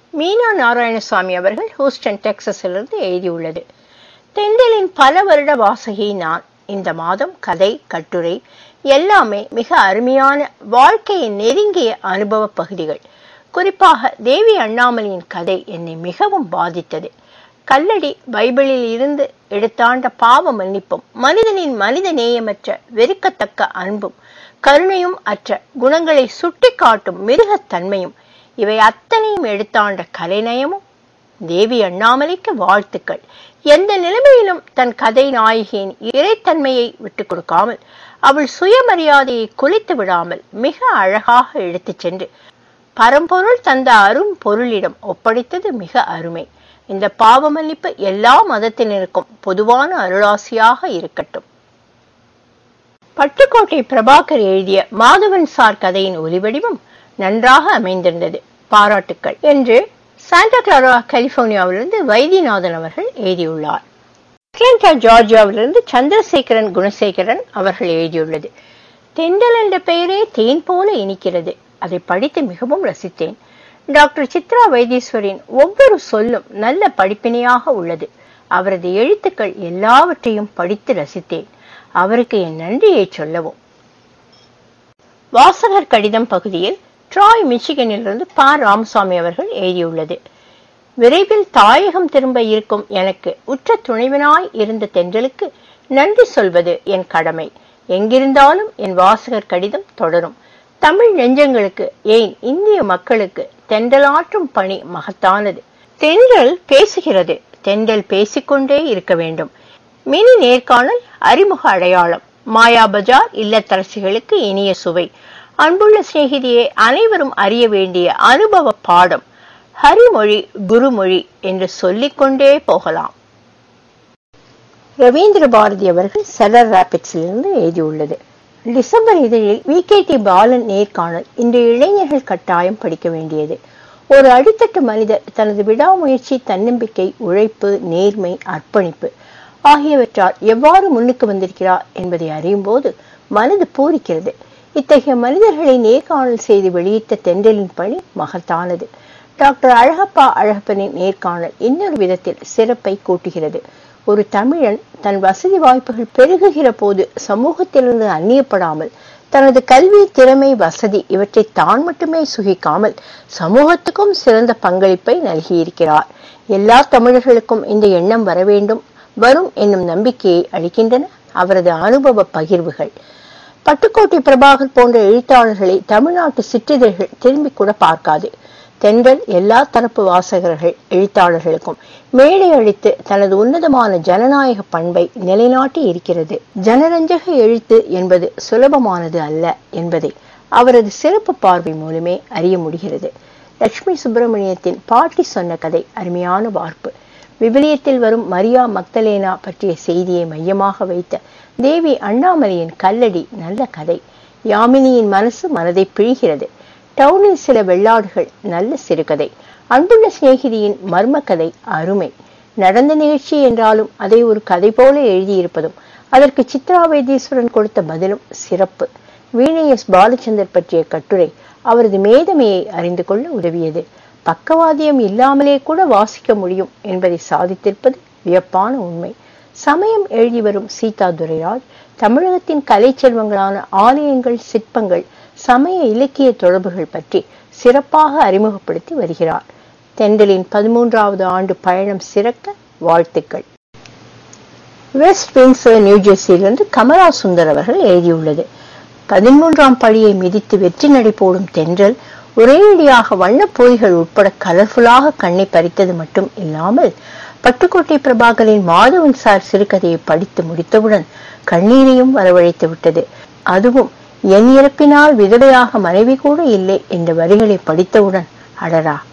மீனா நாராயணசுவாமி அவர்கள் ஹூஸ்டன் டெக்சஸிலிருந்து எழுதியுள்ளது தென்றலின் பல வருட வாசகி நான் இந்த மாதம் கதை கட்டுரை எல்லாமே மிக அருமையான வாழ்க்கையை நெருங்கிய அனுபவ பகுதிகள் குறிப்பாக தேவி அண்ணாமலையின் கதை என்னை மிகவும் பாதித்தது கல்லடி பைபிளில் இருந்து எடுத்தாண்ட பாவ மன்னிப்பும் மனிதனின் மனித நேயமற்ற வெறுக்கத்தக்க அன்பும் கருணையும் அற்ற குணங்களை சுட்டிக்காட்டும் மிருகத்தன்மையும் இவை அத்தனையும் எடுத்தாண்ட கலைநயமும் தேவி அண்ணாமலைக்கு வாழ்த்துக்கள் எந்த நிலைமையிலும் தன் கதை நாயகியின் இறைத்தன்மையை விட்டுக் கொடுக்காமல் அவள் சுயமரியாதையை குலைத்து விடாமல் மிக அழகாக எடுத்துச் சென்று பரம்பொருள் தந்த அரும் பொருளிடம் ஒப்படைத்தது மிக அருமை இந்த பாவ மன்னிப்பு எல்லா மதத்தினருக்கும் பொதுவான அருளாசியாக இருக்கட்டும் பட்டுக்கோட்டை பிரபாகர் எழுதிய மாதவன் சார் கதையின் ஒலிவடிவம் நன்றாக அமைந்திருந்தது பாராட்டுக்கள் என்று சாண்டா கிளாரா கலிபோர்னியாவிலிருந்து வைத்தியநாதன் அவர்கள் எழுதியுள்ளார் அட்லாண்டா ஜார்ஜியாவிலிருந்து சந்திரசேகரன் குணசேகரன் அவர்கள் எழுதியுள்ளது தெண்டல் என்ற பெயரே தேன் போல இனிக்கிறது அதை படித்து மிகவும் ரசித்தேன் டாக்டர் சித்ரா வைத்தீஸ்வரின் ஒவ்வொரு சொல்லும் நல்ல படிப்பினையாக உள்ளது அவரது எழுத்துக்கள் எல்லாவற்றையும் படித்து ரசித்தேன் அவருக்கு என் நன்றியை சொல்லவும் வாசகர் கடிதம் பகுதியில் ட்ராய் மிச்சிகனிலிருந்து ப ராமசாமி அவர்கள் எழுதியுள்ளது விரைவில் தாயகம் திரும்ப இருக்கும் எனக்கு உற்ற துணைவனாய் இருந்த தென்றலுக்கு நன்றி சொல்வது என் கடமை எங்கிருந்தாலும் என் வாசகர் கடிதம் தொடரும் தமிழ் நெஞ்சங்களுக்கு ஏன் இந்திய மக்களுக்கு தென்றலாற்றும் பணி மகத்தானது தென்றல் பேசுகிறது தென்றல் பேசிக்கொண்டே இருக்க வேண்டும் மினி நேர்காணல் அறிமுக அடையாளம் மாயா பஜார் இல்லத்தரசிகளுக்கு இனிய சுவை அன்புள்ள சிநேகிதியை அனைவரும் அறிய வேண்டிய அனுபவ பாடம் ஹரிமொழி குருமொழி என்று சொல்லிக்கொண்டே போகலாம் ரவீந்திர பாரதி அவர்கள் செலர் ராபிட்ஸிலிருந்து எழுதியுள்ளது டிசம்பர் இதழில் வி கே டி பாலன் நேர்காணல் இன்றைய இளைஞர்கள் கட்டாயம் படிக்க வேண்டியது ஒரு அடித்தட்டு மனிதர் தனது விடாமுயற்சி தன்னம்பிக்கை உழைப்பு நேர்மை அர்ப்பணிப்பு ஆகியவற்றால் எவ்வாறு முன்னுக்கு வந்திருக்கிறார் என்பதை அறியும் போது மனது பூரிக்கிறது இத்தகைய மனிதர்களை நேர்காணல் செய்து வெளியிட்ட தென்றலின் பணி மகத்தானது டாக்டர் அழகப்பா அழகப்பனின் நேர்காணல் இன்னொரு விதத்தில் சிறப்பை கூட்டுகிறது ஒரு தமிழன் தன் வசதி வாய்ப்புகள் பெருகுகிற போது சமூகத்திலிருந்து அந்நியப்படாமல் தனது கல்வி திறமை வசதி இவற்றை தான் மட்டுமே சுகிக்காமல் சமூகத்துக்கும் சிறந்த பங்களிப்பை நல்கியிருக்கிறார் எல்லா தமிழர்களுக்கும் இந்த எண்ணம் வர வேண்டும் வரும் என்னும் நம்பிக்கையை அளிக்கின்றன அவரது அனுபவ பகிர்வுகள் பட்டுக்கோட்டை பிரபாகர் போன்ற எழுத்தாளர்களை தமிழ்நாட்டு சிற்றிதழ்கள் திரும்பி கூட பார்க்காது தென்றல் எல்லா தரப்பு வாசகர்கள் எழுத்தாளர்களுக்கும் மேடை அளித்து தனது உன்னதமான ஜனநாயக பண்பை நிலைநாட்டி இருக்கிறது ஜனரஞ்சக எழுத்து என்பது சுலபமானது அல்ல என்பதை அவரது சிறப்பு பார்வை மூலமே அறிய முடிகிறது லட்சுமி சுப்பிரமணியத்தின் பாட்டி சொன்ன கதை அருமையான வார்ப்பு விவிலியத்தில் வரும் மரியா மக்தலேனா பற்றிய செய்தியை மையமாக வைத்த தேவி அண்ணாமலையின் கல்லடி நல்ல கதை யாமினியின் மனசு மனதை பிழிகிறது டவுனில் சில வெள்ளாடுகள் நல்ல சிறுகதை அன்புள்ள சிநேகிதியின் மர்ம கதை அருமை நடந்த நிகழ்ச்சி என்றாலும் அதை ஒரு கதை போல எழுதியிருப்பதும் அதற்கு சித்ரா வைத்தீஸ்வரன் கொடுத்த பதிலும் சிறப்பு வீணை எஸ் பாலச்சந்தர் பற்றிய கட்டுரை அவரது மேதமையை அறிந்து கொள்ள உதவியது பக்கவாதியம் இல்லாமலே கூட வாசிக்க முடியும் என்பதை சாதித்திருப்பது வியப்பான உண்மை சமயம் எழுதி வரும் சீதா துரைராஜ் தமிழகத்தின் கலை செல்வங்களான ஆலயங்கள் சிற்பங்கள் சமய இலக்கிய தொடர்புகள் பற்றி சிறப்பாக அறிமுகப்படுத்தி வருகிறார் தெண்டலின் பதிமூன்றாவது ஆண்டு பயணம் சிறக்க வாழ்த்துக்கள் வெஸ்ட் விங்ஸர் நியூஜெர்சியிலிருந்து கமலா சுந்தர் அவர்கள் எழுதியுள்ளது பதிமூன்றாம் படியை மிதித்து வெற்றி நடை போடும் தென்றல் ஒரேடியாக வண்ணப் பொய்கள் உட்பட கலர்ஃபுல்லாக கண்ணை பறித்தது மட்டும் இல்லாமல் பட்டுக்கோட்டை பிரபாகரின் மாதவன் சார் சிறுகதையை படித்து முடித்தவுடன் கண்ணீரையும் வரவழைத்து விட்டது அதுவும் என் இறப்பினால் விதவையாக மனைவி கூட இல்லை என்ற வரிகளை படித்தவுடன் அடரா